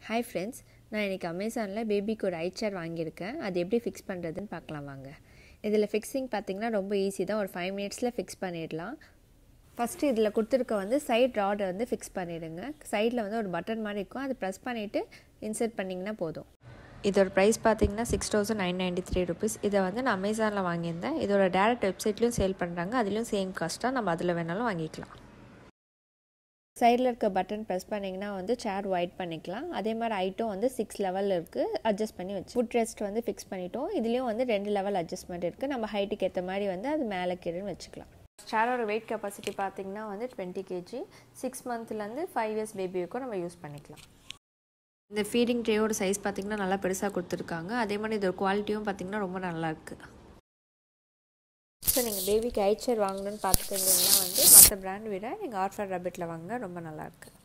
hi friends நான் இன்றைக்கி அமேசானில் பேபிக்கு ஒரு ஐ சேர் வாங்கியிருக்கேன் அது எப்படி ஃபிக்ஸ் பண்ணுறதுன்னு பார்க்கலாம் வாங்க இதில் ஃபிக்ஸிங் பார்த்திங்கன்னா ரொம்ப ஈஸி தான் ஒரு ஃபைவ் மினிட்ஸில் ஃபிக்ஸ் பண்ணிடலாம் ஃபஸ்ட்டு இதில் கொடுத்துருக்க வந்து சைட் ராடை வந்து ஃபிக்ஸ் பண்ணிவிடுங்க சைடில் வந்து ஒரு பட்டன் மாதிரி இருக்கும் அதை ப்ரெஸ் பண்ணிவிட்டு இன்சர்ட் பண்ணிங்கன்னா போதும் இதோட ப்ரைஸ் பார்த்தீங்கன்னா six thousand nine ninety three rupees இதை வந்து நான் அமேசானில் வாங்கியிருந்தேன் இதோட டேரக்ட் வெப்சைட்லேயும் சேல் பண்ணுறாங்க அதுலேயும் சேம் காஸ்ட்டாக நம்ம அதில் வேணாலும் வாங்கிக்கலாம் சைடில் இருக்க பட்டன் ப்ரெஸ் பண்ணிங்கன்னா வந்து சேர் ஒயிட் பண்ணிக்கலாம் அதே மாதிரி ஐட்டம் வந்து சிக்ஸ் லெவலில் இருக்குது அட்ஜஸ்ட் பண்ணி வச்சு ஃபுட் ரெஸ்ட் வந்து ஃபிக்ஸ் பண்ணிட்டோம் இதுலேயும் வந்து ரெண்டு லெவல் அட்ஜஸ்ட்மெண்ட் இருக்குது நம்ம ஹைட்டுக்கு ஏற்ற மாதிரி வந்து அது மேலே கீழேன்னு வச்சுக்கலாம் சேரோட வெயிட் கெப்பாசிட்டி பார்த்தீங்கன்னா வந்து டுவெண்ட்டி கேஜி சிக்ஸ் மந்த்லேருந்து ஃபைவ் இயர்ஸ் பேபி வரைக்கும் நம்ம யூஸ் பண்ணிக்கலாம் இந்த ஃபீடிங் ட்ரேயோட சைஸ் பார்த்திங்கன்னா நல்லா பெருசாக கொடுத்துருக்காங்க அதே மாதிரி இதோட குவாலிட்டியும் பார்த்திங்கன்னா ரொம்ப நல்லா இருக்குது ஸோ நீங்கள் பேபிக்கு ஐச்சர் வாங்கணும்னு பார்த்துட்டு இருந்தீங்கன்னா வந்து மற்ற பிராண்ட் விட நீங்கள் ஆர்ஃபர் ரபிட்டில் வாங்க ரொம்ப நல்லாயிருக்கு